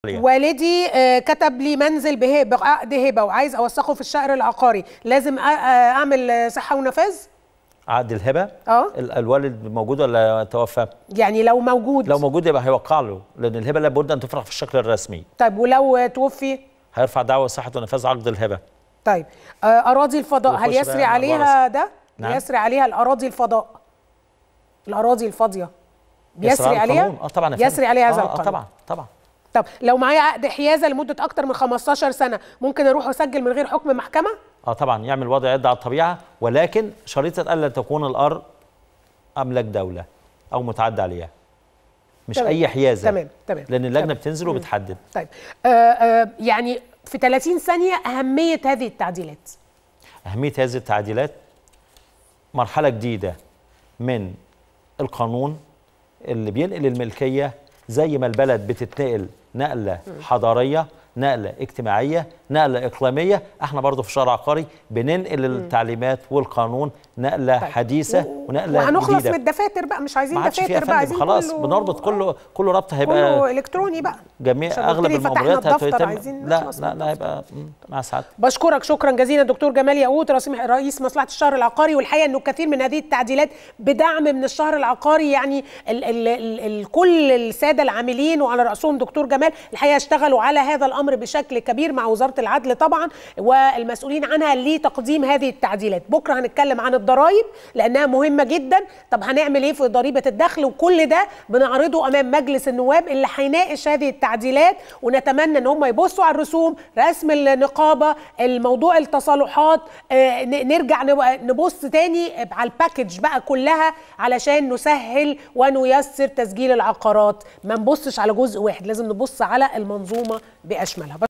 والدي آه، كتب لي منزل به- بعقد هبه وعايز اوثقه في الشهر العقاري لازم أ- آه، اعمل آه، صحه ونفاذ عقد الهبه اه ال- الوالد موجود ولا توفى يعني لو موجود لو موجود يبقى هيوقع له لان الهبه لابد ان تفرغ في الشكل الرسمي طيب ولو آه، توفي هيرفع دعوى صحه ونفاذ عقد الهبه طيب آه، اراضي الفضاء هل ويخش يسري بقى عليها ده نعم. يسري عليها الاراضي الفضاء الاراضي الفاضيه بيسري يسري عليها القانون. اه طبعا يا فندم. يسري عليها هذا آه، آه القانون طبعا طبعا طب لو معايا عقد حيازه لمده اكتر من 15 سنه ممكن اروح اسجل من غير حكم محكمه اه طبعا يعمل وضع يد على الطبيعه ولكن شريطه الا تكون الارض املاك دوله او متعدى عليها مش تمام. اي حيازه تمام تمام لان اللجنه تمام. بتنزل وبتحدد طيب آه آه يعني في 30 ثانيه اهميه هذه التعديلات أهمية هذه التعديلات مرحلة جديدة من القانون اللي بينقل الملكية زي ما البلد بتتنقل نقلة حضارية نقلة اجتماعية نقلة إقليمية احنا برضو في الشارع العقاري بننقل التعليمات والقانون نقلة طيب. حديثة و- ونقلة وهنخلص جديدة من الدفاتر بقى مش عايزين ما عادش فيها دفاتر بقى فندم عايزين خلاص كله- بنربط كله كله ربط هيبقى كله الكتروني بقى جميع عشان قلت اغلب لي فتحنا المأموريات الدفتر، هتتم عايزين لا نخلص لا من لا هيبقى مم، مع سعادتك بشكرك شكرا جزيلا دكتور جمال ياقوت رئيس رئيس مصلحه الشهر العقاري والحقيقه انه كثير من هذه التعديلات بدعم من الشهر العقاري يعني ال ال ال ال كل الساده العاملين وعلى راسهم دكتور جمال الحقيقه اشتغلوا على هذا الامر بشكل كبير مع وزاره العدل طبعا والمسؤولين عنها لتقديم هذه التعديلات بكره هنتكلم عن الضرائب لانها مهمه جدا طب هنعمل ايه في ضريبه الدخل وكل ده بنعرضه امام مجلس النواب اللي هيناقش هذه التعديلات ونتمنى ان هم يبصوا على الرسوم رسم النقابه الموضوع التصالحات آه، ن- نرجع نب- نبص تاني على الباكج بقى كلها علشان نسهل ونيسر تسجيل العقارات ما نبصش على جزء واحد لازم نبص على المنظومه باشملها